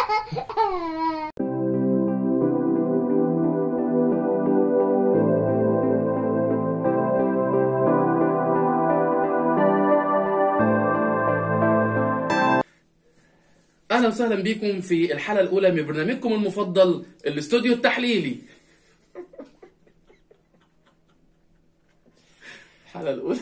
اهلا وسهلا بكم في الحلقه الاولى من برنامجكم المفضل الاستوديو التحليلي الحلقه الاولى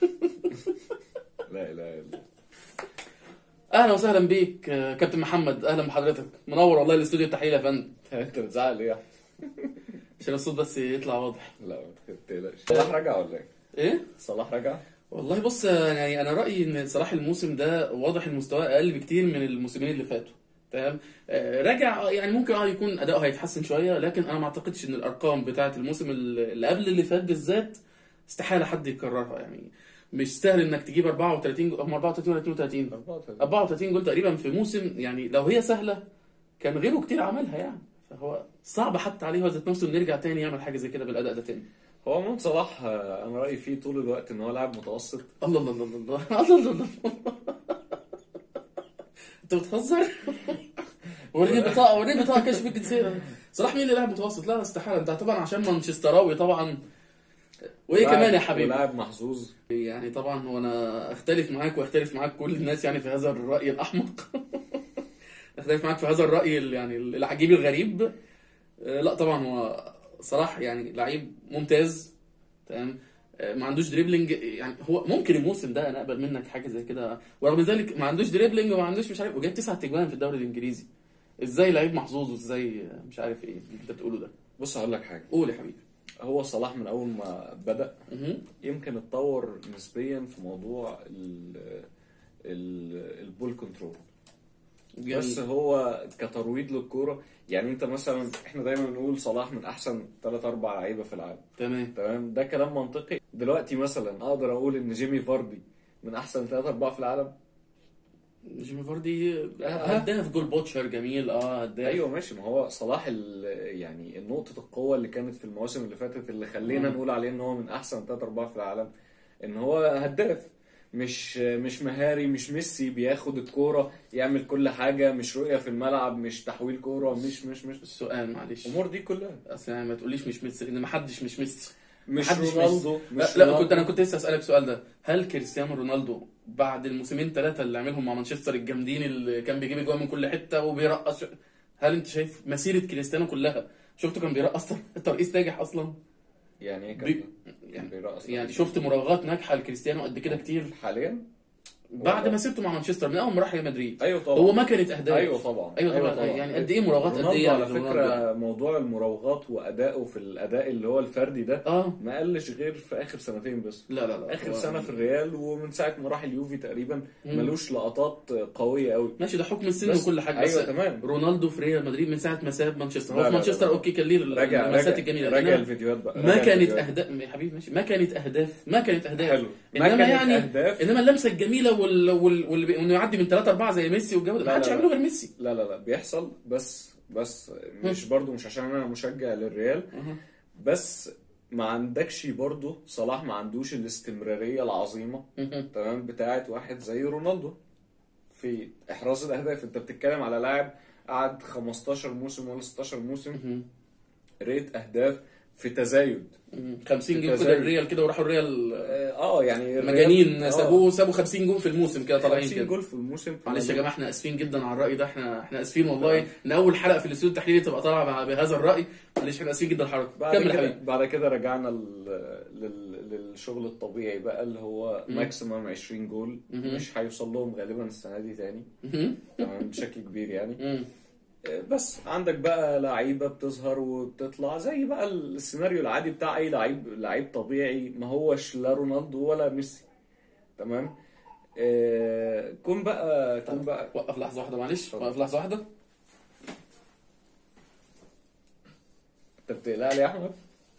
لا اله الا الله اهلا وسهلا بيك آه، كابتن محمد اهلا بحضرتك منور والله الاستوديو التحليلي يا فندم انت بتزعل ليه؟ عشان الصوت بس يطلع واضح لا ما تقلقش صلاح رجع ولا ايه؟ ايه صلاح رجع؟ والله بص آه، يعني انا رايي ان صلاح الموسم ده واضح المستوى اقل بكتير من الموسمين اللي فاتوا تمام آه، راجع آه، يعني ممكن اه يكون اداؤه هيتحسن شويه لكن انا ما اعتقدش ان الارقام بتاعه الموسم اللي قبل اللي فات بالذات استحاله حد يكررها يعني مش سهل انك تجيب 34 جو- هم 34 ولا 32 34 34 جول تقريبا في موسم يعني لو هي سهله كان غيره كتير عملها يعني فهو صعب حتى عليه هو ذات نفسه انه يرجع تاني يعمل حاجه زي كده بالاداء ده تاني هو عموما صلاح آه، انا رايي فيه طول الوقت ان هو لاعب متوسط الله الله الله الله الله الله الله انت بتهزر؟ وريني بطاقه وريني بطاقه كشف الجنسيه صلاح مين اللي لاعب متوسط؟ لا استحاله انت طبعا عشان مانشستراوي طبعا وايه لاعب- كمان يا حبيبي؟ ولاعب محظوظ يعني طبعا هو انا اختلف معاك واختلف معاك كل الناس يعني في هذا الراي الاحمق اختلف معاك في هذا الراي ال- يعني العجيب الغريب آه، لا طبعا هو صلاح يعني لعيب ممتاز تمام آه، ما عندوش دريبلينج يعني هو ممكن الموسم ده انا اقبل منك حاجه زي كده ورغم ذلك ما عندوش دريبلينج وما عندوش مش عارف وجايب تسع تجوان في الدوري الانجليزي ازاي لعيب محظوظ وازاي آه، مش عارف ايه اللي انت بتقوله ده بص هقول لك حاجه قول يا حبيبي هو صلاح من اول ما بدا مهم. يمكن اتطور نسبيا في موضوع ال ال- البول كنترول جميل. بس هو كترويض للكوره يعني انت مثلا احنا دايما بنقول صلاح من احسن 3 4 لعيبه في العالم تمام تمام ده كلام منطقي دلوقتي مثلا اقدر اقول ان جيمي فاردي من احسن 3 4 في العالم جيمي فاردي آه. هداف جول بوتشر جميل اه هداف ايوه ماشي ما هو صلاح ال- يعني نقطه القوه اللي كانت في المواسم اللي فاتت اللي خلينا مم. نقول عليه ان هو من احسن 3 4 في العالم ان هو هداف مش مش مهاري مش ميسي بياخد الكوره يعمل كل حاجه مش رؤيه في الملعب مش تحويل كوره مش مش مش السؤال معلش الامور دي كلها اصل يعني ما تقوليش مش ميسي لان ما حدش مش ميسي مش محدش رونالدو لا, مش لا رونالدو. كنت انا كنت لسه اسالك السؤال ده هل كريستيانو رونالدو بعد الموسمين ثلاثه اللي عملهم مع مانشستر الجامدين اللي كان بيجيب اجوان من كل حته وبيرقص هل انت شايف مسيره كريستيانو كلها شفته كان بيرقص ترقيص ناجح اصلا يعني ايه بي- كان يعني بيرقص يعني شفت مراوغات ناجحه لكريستيانو قد كده كتير حاليا بعد والله. مسيرته مع مانشستر من اول ما راح ريال مدريد ايوه طبعا هو ما كانت اهداف ايوه طبعا ايوه طبعا, يعني قد ايه مراوغات قد رونالدو ايه على يعني رونالدو فكره يعني. موضوع المراوغات وادائه في الاداء اللي هو الفردي ده اه ما قلش غير في اخر سنتين بس لا لا لا اخر هو- سنه في الريال ومن ساعه ما راح اليوفي تقريبا مم. ملوش لقطات قويه قوي ماشي ده حكم السن بس- وكل حاجه ايوه بس تمام رونالدو في ريال مدريد من ساعه ما ساب مانشستر لا، هو في لا، مانشستر لا. اوكي كان ليه راجع اللمسات راجع الجميله راجع إنما الفيديوهات بقى ما راجع كانت الفيديوهات. اهداف يا حبيبي ماشي ما كانت اهداف ما كانت اهداف حلو ما انما كانت يعني اهداف انما اللمسه الجميله وال... وال... وال... وانه يعدي من 3 4 زي ميسي والجو ده لا، ما حدش لا، يعمله لا. غير ميسي لا لا لا بيحصل بس بس مش برضو مش عشان انا مشجع للريال أها. بس ما عندكش برضو صلاح ما عندوش الاستمراريه العظيمه مهم. تمام بتاعت واحد زي رونالدو في احراز الاهداف انت بتتكلم على لاعب قعد 15 موسم ولا 16 موسم مهم. ريت اهداف في تزايد مهم. 50 جول كده تزايد. الريال كده وراحوا الريال اه يعني الريال- مجانين آه، سابوه سابوا 50 جول في الموسم كده طالعين 50 كده جول في الموسم معلش يا جماعه احنا اسفين جدا على الراي ده احنا احنا اسفين والله ان اول حلقه في الاستوديو التحليلي تبقى طالعه بهذا الراي معلش احنا اسفين جدا على الحركه بعد كمل يا كده حبيبي بعد كده رجعنا لل... لل... للشغل الطبيعي بقى اللي هو مم. ماكسيمم 20 جول مهم. مش هيوصل لهم غالبا السنه دي تاني مهم. تمام بشكل كبير يعني مم. بس عندك بقى لعيبه بتظهر وبتطلع زي بقى السيناريو العادي بتاع اي لعيب لعيب طبيعي ما هوش لا رونالدو ولا ميسي تمام آه كون بقى كون بقى وقف لحظه واحده معلش اتفضل. وقف لحظه واحده انت بتقلق لي يا احمد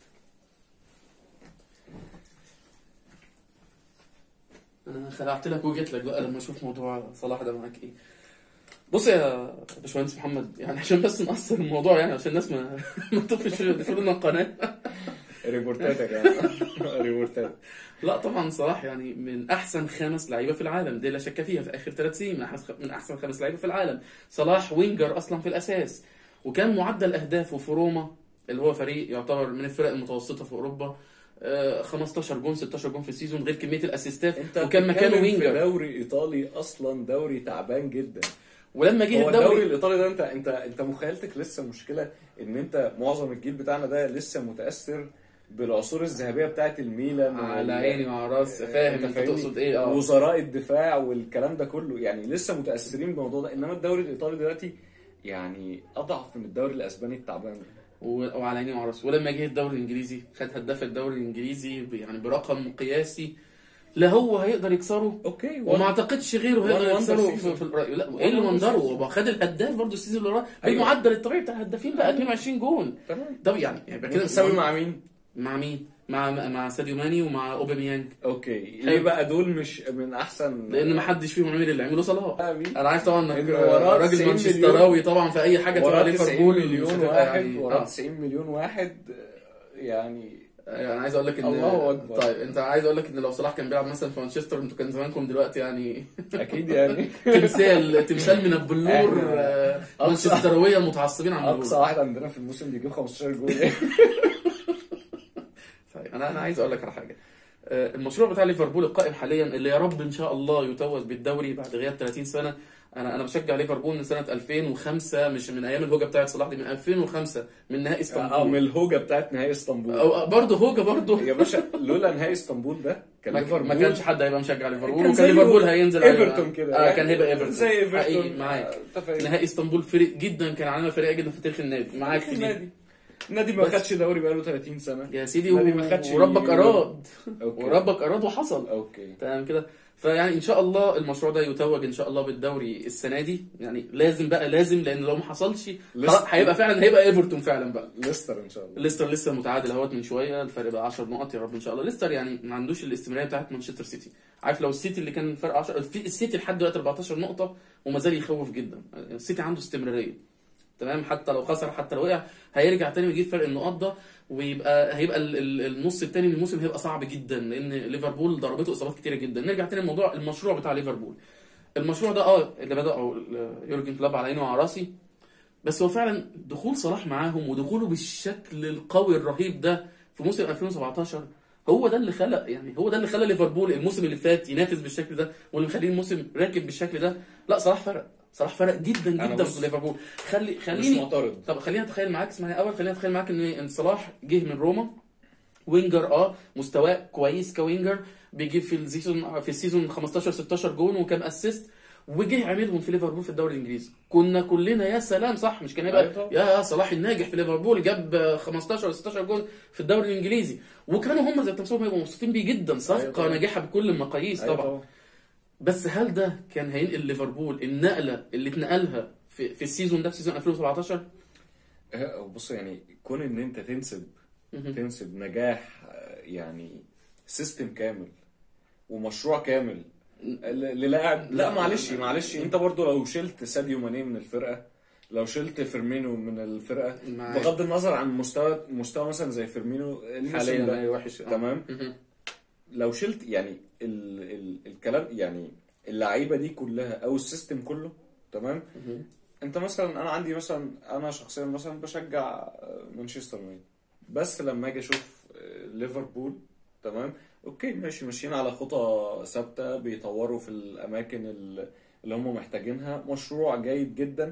انا خلعت لك وجيت لك بقى لما اشوف موضوع صلاح ده معاك ايه بص يا باشمهندس محمد يعني عشان بس نقصر الموضوع يعني عشان الناس ما ما تطفش تقفل لنا القناه ريبورتات يا جماعه ريبورتات لا طبعا صلاح يعني من احسن خمس لعيبه في العالم دي لا شك فيها في اخر ثلاث سنين من احسن من احسن خمس لعيبه في العالم صلاح وينجر اصلا في الاساس وكان معدل اهدافه في روما اللي هو فريق يعتبر من الفرق المتوسطه في اوروبا آه، 15 جون 16 جون في السيزون غير كميه الاسيستات انت وكان مكانه بتتكلم في وينجر دوري ايطالي اصلا دوري تعبان جدا ولما جه هو الدوري الدوري الايطالي ده انت انت انت مخيلتك لسه المشكله ان انت معظم الجيل بتاعنا ده لسه متاثر بالعصور الذهبيه بتاعت الميلان على وال- عيني وعلى راسي فاهم انت فاهمني؟ تقصد ايه اه وزراء الدفاع والكلام ده كله يعني لسه متاثرين بالموضوع ده انما الدوري الايطالي دلوقتي يعني اضعف من الدوري الاسباني التعبان ده. و- وعلى عيني وعلى راسي ولما جه الدوري الانجليزي خد هداف الدوري الانجليزي ب- يعني برقم قياسي لا هو هيقدر يكسره اوكي وما اعتقدش غيره وان هيقدر وندر يكسره في, سيزون. في الرأي لا وان ايه اللي وندر وندره سيزون. هو خد الهداف برضه السيزون اللي وراه أيوة. بالمعدل الطبيعي بتاع الهدافين بقى 22 جون تمام طب يعني يعني يبقى كده متساوي مع مين؟ مع مين؟ مع مع ساديو ماني ومع اوباميانج اوكي حلو. ليه بقى دول مش من احسن لان ما حدش فيهم عمل اللي عمله صلاح بقى مين؟ انا عارف طبعا انك إن وراه راجل 90 مانشستراوي طبعا في اي حاجه تبقى وراه 90 ليفربول مش مليون هتبقى واحد يعني وراه آه. 90 مليون واحد يعني انا عايز اقول لك ان الله أكبر. طيب انت عايز اقول لك ان لو صلاح كان بيلعب مثلا في مانشستر انتوا كان زمانكم دلوقتي يعني اكيد يعني تمثال تمثال من البلور إحنا آه، أقصى- مانشستراويه المتعصبين عن اقصى البلور واحد عندنا في الموسم بيجيب 15 جول طيب انا انا عايز اقول لك على حاجه آه، المشروع بتاع ليفربول القائم حاليا اللي يا رب ان شاء الله يتوج بالدوري بعد غياب 30 سنه انا انا بشجع ليفربول من سنه 2005 مش من ايام الهوجه بتاعت صلاح دي من 2005 من نهائي اه اسطنبول من الهوجه بتاعت نهائي اسطنبول أو برضه هوجه برضه يا باشا لولا نهائي اسطنبول ده كان ما ليفربول ما كانش حد هيبقى مشجع ليفربول كان وكان زيه ليفربول هينزل على- ايفرتون كده اه يعني كان هيبقى ايفرتون زي ايفرتون حقيقي معاك آه، أنت فاهم. نهائي اسطنبول فرق جدا كان علامه فرقه جدا في تاريخ النادي معاك في دي النادي النادي ما بس- خدش دوري بقاله 30 سنه يا سيدي النادي ما خدش وربك يورو. اراد اوكي وربك اراد وحصل اوكي تمام كده فيعني ان شاء الله المشروع ده يتوج ان شاء الله بالدوري السنه دي يعني لازم بقى لازم لان لو ما حصلش لسه- خلاص هيبقى فعلا هيبقى ايفرتون فعلا بقى ليستر ان شاء الله ليستر لسه متعادل اهوت من شويه الفرق بقى 10 نقط يا رب ان شاء الله ليستر يعني ما عندوش الاستمراريه بتاعت مانشستر سيتي عارف لو السيتي اللي كان فرق 10 في السيتي لحد دلوقتي 14 نقطه وما زال يخوف جدا السيتي عنده استمراريه تمام حتى لو خسر حتى لو وقع هيرجع تاني ويجيب فرق النقاط ده ويبقى هيبقى ال- ال- النص التاني من الموسم هيبقى صعب جدا لان ليفربول ضربته اصابات كتيره جدا نرجع تاني لموضوع المشروع بتاع ليفربول المشروع ده اه اللي بدأه يورجن كلوب على عيني وعلى راسي بس هو فعلا دخول صلاح معاهم ودخوله بالشكل القوي الرهيب ده في موسم 2017 هو ده اللي خلق يعني هو ده اللي خلى ليفربول الموسم اللي فات ينافس بالشكل ده واللي مخليه الموسم راكب بالشكل ده لا صلاح فرق صلاح فرق جدا أنا جدا بص- في ليفربول خلي مش خليني معترض طب خلينا اتخيل معاك اسمعني اول خلينا اتخيل معاك ان ان صلاح جه من روما وينجر اه مستواه كويس كوينجر بيجيب في السيزون في السيزون 15 16 جون وكام اسيست وجه عاملهم في ليفربول في الدوري الانجليزي كنا كلنا يا سلام صح مش كان أيوة يبقى طبعا. يا صلاح الناجح في ليفربول جاب 15 16 جون في الدوري الانجليزي وكانوا هم ذات نفسهم هيبقوا مبسوطين بيه جدا أيوة صفقه طبعا. ناجحه بكل المقاييس أيوة طبعا بس هل ده كان هينقل ليفربول النقله اللي اتنقلها في, في السيزون ده في سيزون 2017 آه، بص يعني كون ان انت تنسب مهم. تنسب نجاح آه، يعني سيستم كامل ومشروع كامل ل- للاعب لا لا، معلش لا. معلش انت برضو لو شلت ساديو ماني من الفرقه لو شلت فيرمينو من الفرقه معاك. بغض النظر عن مستوى مستوى مثلا زي فيرمينو الموسم حاليا ده، ايوه وحش آه. تمام مهم. لو شلت يعني ال ال الكلام يعني اللعيبه دي كلها او السيستم كله تمام مهم. انت مثلا انا عندي مثلا انا شخصيا مثلا بشجع آه، مانشستر يونايتد بس لما اجي اشوف آه، ليفربول تمام اوكي ماشي ماشيين على خطى ثابته بيطوروا في الاماكن ال- اللي هم محتاجينها مشروع جيد جدا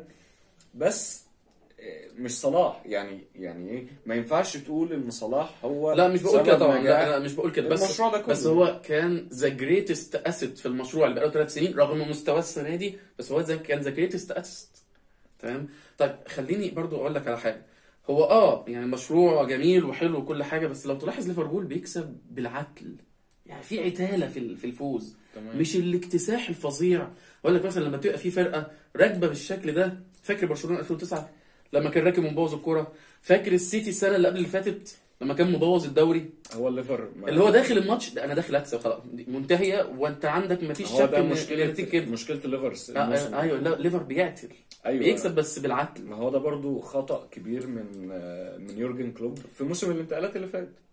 بس آه، مش صلاح يعني يعني ايه ما ينفعش تقول ان صلاح هو لا مش بقول سبب كده طبعا نجاح لا, لا مش بقول كده بس المشروع ده كله. بس هو كان ذا جريتست اسيت في المشروع اللي بقاله ثلاث سنين رغم مستواه السنه دي بس هو زي كان ذا جريتست اسيت تمام طيب خليني برضو اقول لك على حاجه هو اه يعني مشروع جميل وحلو وكل حاجه بس لو تلاحظ ليفربول بيكسب بالعدل يعني في عتاله في ال- في الفوز تمام. مش الاكتساح الفظيع اقول لك مثلا لما تبقى في فرقه راكبه بالشكل ده فاكر برشلونه 2009 لما كان راكب ومبوظ الكوره فاكر السيتي السنه اللي قبل اللي فاتت لما كان مبوظ الدوري هو الليفر ما- اللي هو داخل الماتش ده انا داخل اكسب خلاص دي منتهيه وانت عندك مفيش هو شك ده ان مشكله النتيجة كده مشكله الليفر آه، الموسم آه، ايوه لا ليفر بيقتل ايوه بيكسب بس بالعدل ما هو ده برضو خطأ كبير من آه، من يورجن كلوب في موسم الانتقالات اللي فات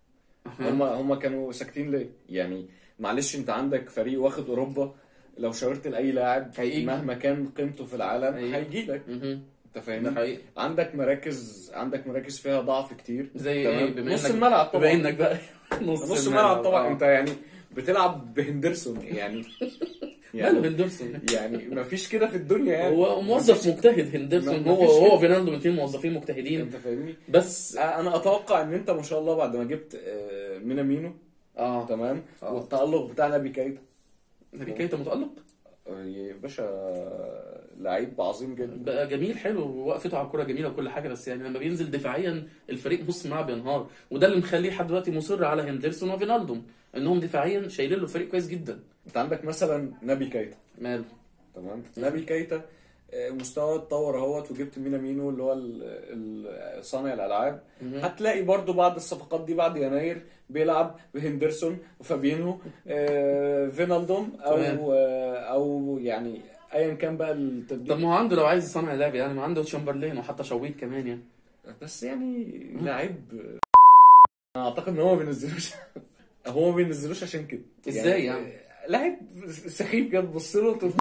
أها. هم هم كانوا ساكتين ليه يعني معلش انت عندك فريق واخد اوروبا لو شاورت لاي لاعب هيجي. مهما كان قيمته في العالم هيجي. هيجي لك مهم. انت ده فاهمني حقيقي عندك مراكز عندك مراكز فيها ضعف كتير زي ايه تمام؟ بما نص انك الملعب بما طبعا انك بقى نص الملعب طبعا آه. انت يعني بتلعب بهندرسون يعني ماله يعني هندرسون يعني ما فيش كده في الدنيا يعني هو موظف مجتهد هندرسون ما- هو مفيش هو كده. فينالدو الاثنين موظفين مجتهدين انت فاهمني بس انا اتوقع ان انت ما شاء الله بعد ما جبت آه، مينامينو اه تمام آه. والتألق بتاع نبي كايتا نبي كيتا متألق آه، يا باشا لعيب عظيم جدا بقى جميل حلو ووقفته على الكوره جميله وكل حاجه بس يعني لما بينزل دفاعيا الفريق نص الملعب بينهار وده اللي مخليه لحد دلوقتي مصر على هندرسون وفينالدوم انهم دفاعيا شايلين له الفريق كويس جدا انت عندك مثلا نبي كايتا ماله تمام نبي كايتا آه، مستوى اتطور اهوت وجبت مينامينو اللي هو ال- ال- صانع الالعاب مهم. هتلاقي برضو بعد الصفقات دي بعد يناير بيلعب بهندرسون وفابينهو آه، فينالدوم او تمام. آه، او يعني ايا كان بقى طب التبديل ما هو عنده لو عايز صانع لعب يعني ما عنده تشامبرلين وحتى شويت كمان يعني بس يعني لعيب انا اعتقد ان هو ما بينزلوش هو ما بينزلوش عشان كده ازاي يعني؟ لعيب سخيف كده تبص له تقول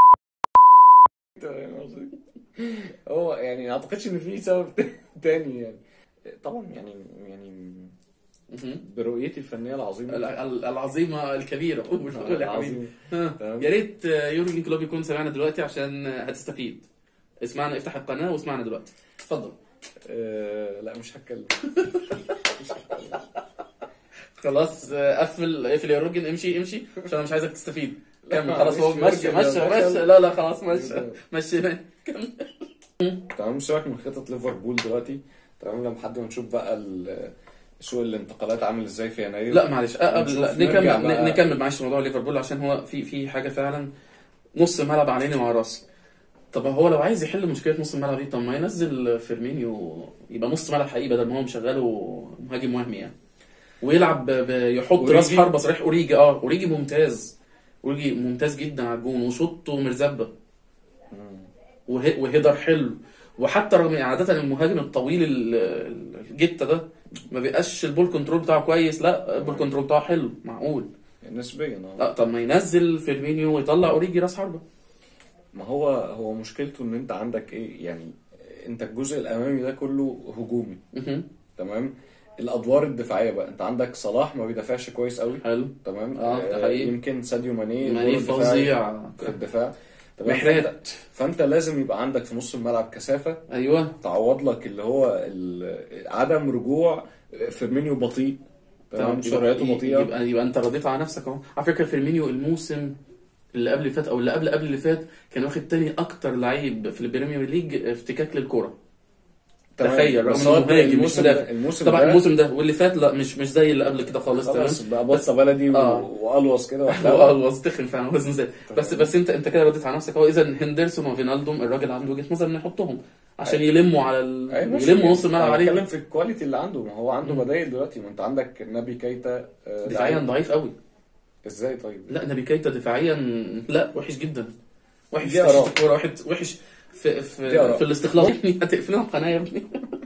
فاهم قصدي؟ هو يعني ما اعتقدش ان في سبب تاني يعني طبعا يعني يعني مهم. برؤيتي الفنيه العظيمه ال- ال- العظيمه الكبيره قول قول يا حبيبي العظيمه ها. تمام. يا ريت يورجن كلوب يكون سمعنا دلوقتي عشان هتستفيد اسمعنا افتح القناه واسمعنا دلوقتي اتفضل آه لا مش هتكلم مش هتكلم. خلاص آه، قفل اقفل يا راجل امشي امشي عشان انا مش عايزك تستفيد لا، كمل خلاص هو معلش، مشي ماشي، مشي دخل. مشي لا لا خلاص مشي مشي كمل تمام سيبك من خطط ليفربول دلوقتي تمام لما حد ما نشوف بقى ال- سوق الانتقالات عامل ازاي في يناير لا معلش آه، قبل لا نشوف نرجع نكمل بقى. نكمل معلش موضوع ليفربول عشان هو في في حاجه فعلا نص الملعب علينا مع راسي طب هو لو عايز يحل مشكله نص الملعب دي طب ما ينزل فيرمينيو يبقى نص ملعب حقيقي بدل ما هو مشغله مهاجم وهمي يعني ويلعب ب- ب- يحط أوريجي. راس حربه صريح اوريجي اه اوريجي ممتاز اوريجي ممتاز جدا على الجون وشوطه مرزبه مم. وه- وهيدر حلو وحتى رغم عادة المهاجم الطويل ال- ال- الجتة ده ما بيبقاش البول كنترول بتاعه كويس لا البول كنترول بتاعه حلو معقول نسبيا اه لا طب ما ينزل فيرمينيو ويطلع اوريجي راس حربة ما هو هو مشكلته ان انت عندك ايه يعني انت الجزء الامامي ده كله هجومي مهم. تمام الادوار الدفاعيه بقى انت عندك صلاح ما بيدافعش كويس قوي حلو تمام آه، ده حقيقي. يمكن ساديو ماني ماني دوره الدفاعي فظيع في الدفاع تمام محرات. فانت, فانت لازم يبقى عندك في نص الملعب كثافه ايوه تعوض لك اللي هو ال- عدم رجوع فيرمينيو بطيء تمام يبقى- سرعته بطيئه يبقى يبقى انت رضيت على نفسك اهو على فكره فيرمينيو الموسم اللي قبل اللي فات او اللي قبل قبل اللي فات كان واخد تاني اكتر لعيب في البريمير ليج افتكاك للكره تمام. تخيل، بس رغم هو إنه مهاجم، مش الموسم مدافع. ده الموسم طبعا ده الموسم ده واللي فات لا مش مش زي اللي قبل كده خالص تمام خلاص بقى بصه بلدي و- آه. والوص كده هو واحلى الوز تخن فعلا وزن زاد بس بس انت انت كده رديت على نفسك هو اذا هندرسون وفينالدوم الراجل عنده وجهه نظر ان يحطهم عشان يلموا على ال... أيوة ماشي. يلموا نص الملعب أنا عليه بتكلم في الكواليتي اللي عنده ما هو عنده مم. بدايل دلوقتي ما انت عندك نبي كيتا آه، دفاعيا لعيب. ضعيف قوي ازاي طيب لا نبي كيتا دفاعيا لا وحش جدا وحش دي في آراء. الكوره وحش وحش في دي في, آراء. في الاستخلاص يا ابني هتقفلنا القناه يا ابني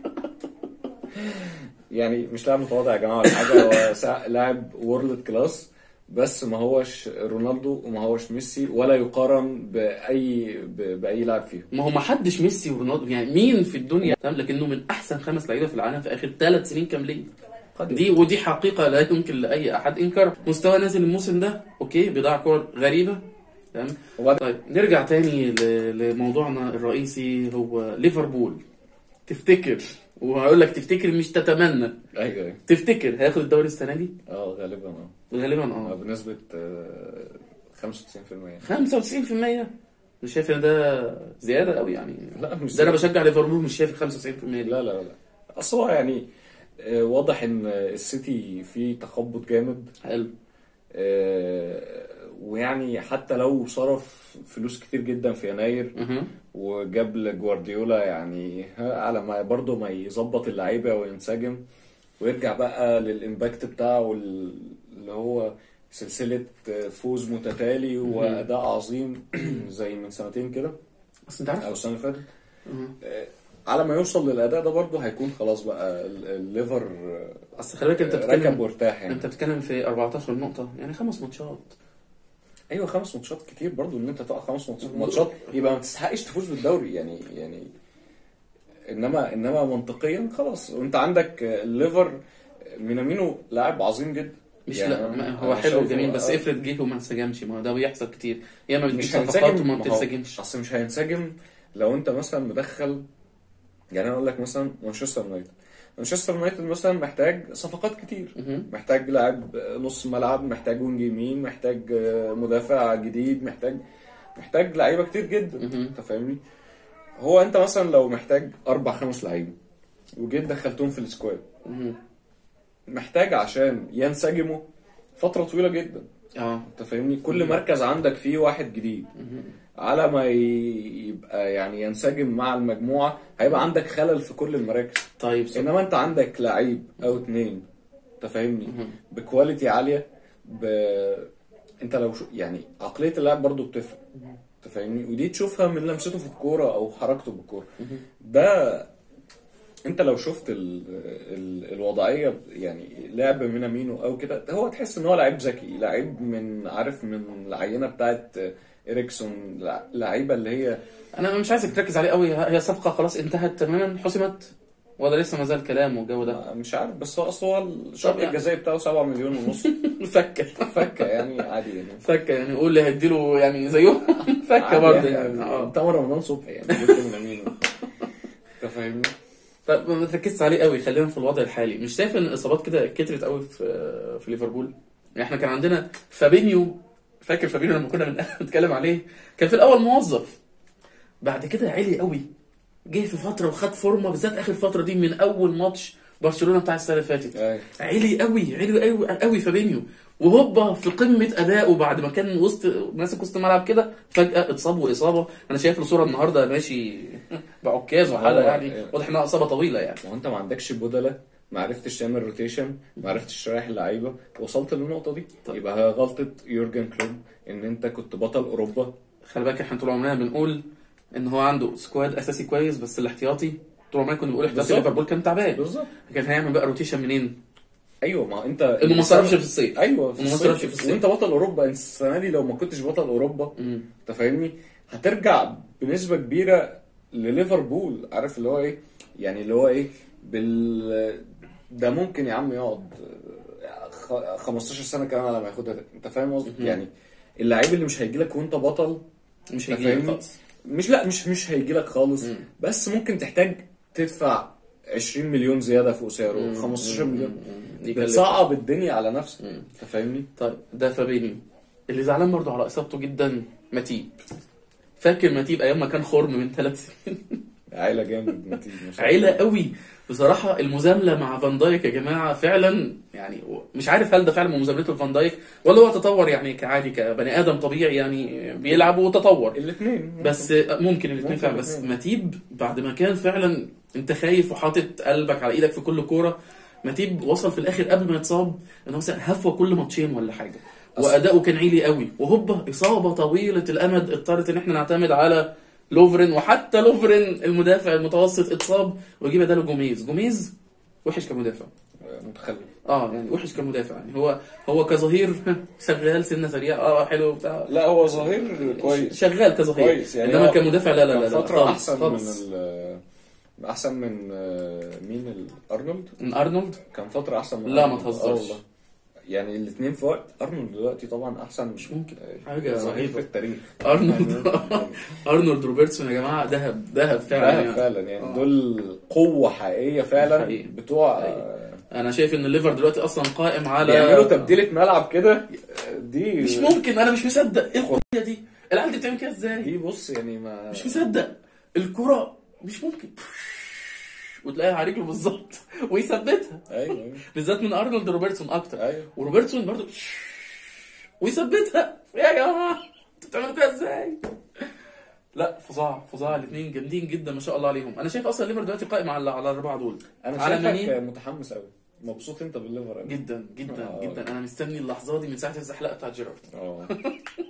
يعني مش لاعب متواضع يا جماعه ولا حاجه هو سا- لاعب وورلد كلاس بس ما هوش رونالدو وما هوش ميسي ولا يقارن باي ب- باي لاعب فيهم ما هو ما حدش ميسي ورونالدو يعني مين في الدنيا تمام لكنه من احسن خمس لعيبه في العالم في اخر ثلاث سنين كاملين دي ودي حقيقة لا يمكن لأي أحد إنكار مستوى نازل الموسم ده أوكي بيضيع كور غريبة تمام وبعد طيب نرجع تاني ل- لموضوعنا الرئيسي هو ليفربول تفتكر وهقول لك تفتكر مش تتمنى ايوه ايوه تفتكر هياخد الدوري السنة دي اه غالبا اه غالبا آه، اه بنسبه آه، 95% 95% مش شايف ان ده زيادة قوي يعني لا مش ده انا بشجع ليفربول مش شايف 95% دي لا لا لا اصل هو يعني آه، واضح ان السيتي فيه تخبط جامد حلو آه، ويعني حتى لو صرف فلوس كتير جدا في يناير أها. وجاب لجوارديولا يعني ها، على ما برضه ما يظبط اللعيبه وينسجم ويرجع بقى للامباكت بتاعه ال- اللي هو سلسله فوز متتالي واداء عظيم زي من سنتين كده بس انت عارف او السنه اللي فاتت أها. آه، على ما يوصل للاداء ده برضه هيكون خلاص بقى ال- الليفر اصل خلي بالك انت ركب بتتكلم وارتاح يعني انت بتتكلم في 14 نقطة يعني خمس ماتشات ايوه خمس ماتشات كتير برضه ان انت تقع خمس ماتشات ماتشات يبقى ما تستحقش تفوز بالدوري يعني يعني انما انما منطقيا خلاص وانت عندك الليفر مينامينو لاعب عظيم جدا مش يعني لا أنا- ما هو أنا حلو شايفه- جميل بس آه. افرض جه وما انسجمش ما هو ده بيحصل كتير يا ما بتجيب مش صفقات هينسجم وما ما هو- بتنسجمش اصل مش هينسجم لو انت مثلا مدخل يعني انا اقول لك مثلا مانشستر يونايتد مانشستر يونايتد مثلا محتاج صفقات كتير مهم. محتاج لاعب نص ملعب محتاج وينج يمين محتاج مدافع جديد محتاج محتاج لعيبه كتير جدا مهم. انت فاهمني هو انت مثلا لو محتاج اربع خمس لعيبه وجيت دخلتهم في السكواد مهم. محتاج عشان ينسجموا فتره طويله جدا اه انت فاهمني كل مركز عندك فيه واحد جديد مهم. على ما ي- يبقى يعني ينسجم مع المجموعه هيبقى عندك خلل في كل المراكز طيب سؤال. انما انت عندك لعيب او اتنين انت فاهمني مهم. بكواليتي عاليه ب... انت لو شو... يعني عقليه اللاعب برضو بتفرق انت فاهمني ودي تشوفها من لمسته في الكوره او حركته بالكوره مهم. ده انت لو شفت ال... ال... الوضعيه يعني لعب مينامينو او كده هو تحس ان هو لعيب ذكي لعيب من عارف من العينه بتاعت اريكسون لع- لعيبه اللي هي انا مش عايزك تركز عليه قوي هي صفقة خلاص انتهت تماما حسمت ولا لسه ما زال كلام والجو ده مش عارف بس هو اصل هو الشرط طب يعني- الجزائي بتاعه 7 مليون ونص فكة فكه يعني عادي يعني فكة يعني قول لي هيديله يعني زيه فكة عادي برضه يعني يعني اه تامر رمضان صبحي يعني جبت من امين انت فاهمني؟ طب ما تركزش عليه قوي خلينا في الوضع الحالي مش شايف ان الاصابات كده كترت قوي في في ليفربول يعني احنا كان عندنا فابينيو فاكر فابينيو لما كنا بن- بنتكلم عليه كان في الاول موظف بعد كده عالي قوي جه في فتره وخد فورمه بالذات اخر فتره دي من اول ماتش برشلونه بتاع السنه اللي فاتت أيوة. عالي قوي عالي قوي قوي فابينيو وهوبا في قمه ادائه بعد ما كان وسط ماسك وسط الملعب كده فجاه اتصاب واصابه انا شايف له صوره النهارده ماشي بعكاز وحاله هو- يعني واضح انها اصابه طويله يعني ما هو انت ما عندكش بدله ما عرفتش تعمل روتيشن ما عرفتش تريح اللعيبه وصلت للنقطه دي طيب. يبقى هي غلطه يورجن كلوب ان انت كنت بطل اوروبا خلي بالك احنا طول عمرنا بنقول ان هو عنده سكواد اساسي كويس بس الاحتياطي طول عمرنا كنا بنقول احتياطي بالظبط. ليفربول كان تعبان بالظبط كان هيعمل بقى روتيشن منين؟ ايوه ما انت انه ما صرفش في الصيف ايوه انه ما صرفش في الصيف وانت بطل اوروبا انت السنه دي لو ما كنتش بطل اوروبا مم. انت فاهمني هترجع بنسبه كبيره لليفربول عارف اللي هو ايه يعني اللي هو ايه بال ده ممكن يا عم يقعد خ- 15 سنه كمان على ما ياخدها انت فاهم قصدي مهم. يعني اللعيب اللي مش هيجي لك وانت بطل مش انت هيجي فاهمني؟ خالص مش لا مش مش هيجي لك خالص مم. بس ممكن تحتاج تدفع 20 مليون زياده فوق سعره مم. 15 مم. مليون مم. يكلف. بتصعب الدنيا على نفسك مم. انت فاهمني طيب ده فابينيو اللي زعلان برضه على اصابته جدا ماتيب فاكر ماتيب ايام ما كان خرم من ثلاث سنين عيله جامد نتيجه ما شاء عيله الله. قوي بصراحه المزامله مع فان دايك يا جماعه فعلا يعني مش عارف هل ده فعلا من مزاملته لفان دايك ولا هو تطور يعني كعادي كبني ادم طبيعي يعني بيلعب وتطور الاثنين بس ممكن الاثنين ممكن فعلا بس الاتنين. ماتيب بعد ما كان فعلا انت خايف وحاطط قلبك على ايدك في كل كوره ماتيب وصل في الاخر قبل ما يتصاب ان هو مثلا هفوه كل ماتشين ولا حاجه أصل- واداؤه كان عالي قوي وهوبا اصابه طويله الامد اضطرت ان احنا نعتمد على لوفرين وحتى لوفرين المدافع المتوسط اتصاب ويجيب بداله جوميز جوميز وحش كمدافع متخلف اه يعني وحش كمدافع يعني هو هو كظهير شغال سنه سريعه اه حلو بتاع لا هو ظهير كويس شغال كظهير كويس يعني انما هو كمدافع لا لا لا, كان لا فترة خالص أحسن خالص. من ال أحسن من آه، مين ال- أرنولد من ارنولد كان فترة أحسن من لا، ما أرنولد. تهزرش. آه والله يعني الاثنين في وقت أرنولد دلوقتي طبعا أحسن مش ممكن. آه، حاجة ظهير رهيبة. في التاريخ ارنولد ارنولد روبرتسون يا جماعه ذهب ذهب فعلا فعلا يعني. فعلا يعني آه. دول قوة حقيقية فعلا حقيقي. بتوع حقيقي. آه، انا شايف ان الليفر دلوقتي اصلا قائم على بيعملوا تبديلة ملعب كده آه، دي مش ممكن انا مش مصدق ايه القضيه دي العيال دي بتعمل كده ازاي دي بص يعني ما مش مصدق الكره مش ممكن وتلاقيها على رجله بالظبط ويثبتها أيوه أيوه بالذات من ارنولد روبرتسون اكتر أيوه وروبرتسون برضو ويثبتها يا جماعه انتوا بتعملوا كده ازاي؟ لا فظاع فظاع الاثنين جامدين جدا ما شاء الله عليهم انا شايف اصلا الليفر دلوقتي قائم على على الاربعه دول أنا على شايفك ماني متحمس أوي مبسوط أنت بالليفر أوي جدا جدا آه. جدا انا مستني اللحظه دي من ساعه الزحلقه بتاعت جيرارد اه